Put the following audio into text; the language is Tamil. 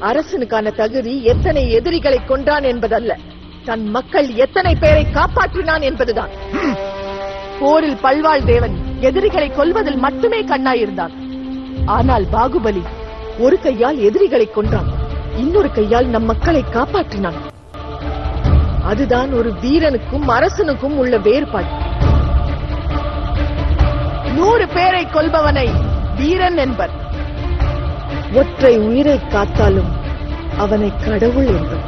அரசனுக்கான தகுதி எத்தனை எதிரிகளை கொன்றான் என்பதல்ல தன் மக்கள் எத்தனை பேரை காப்பாற்றினான் என்பதுதான் போரில் பல்வாள் தேவன் எதிரிகளை கொல்வதில் மட்டுமே கண்ணாயிருந்தான் ஆனால் பாகுபலி ஒரு கையால் எதிரிகளை கொன்றான் இன்னொரு கையால் நம் மக்களை காப்பாற்றினான் அதுதான் ஒரு வீரனுக்கும் அரசனுக்கும் உள்ள வேறுபாடு நூறு பேரை கொல்பவனை வீரன் என்பர் ஒற்றை உயிரை காத்தாலும் அவனை கடவுள் என்பர்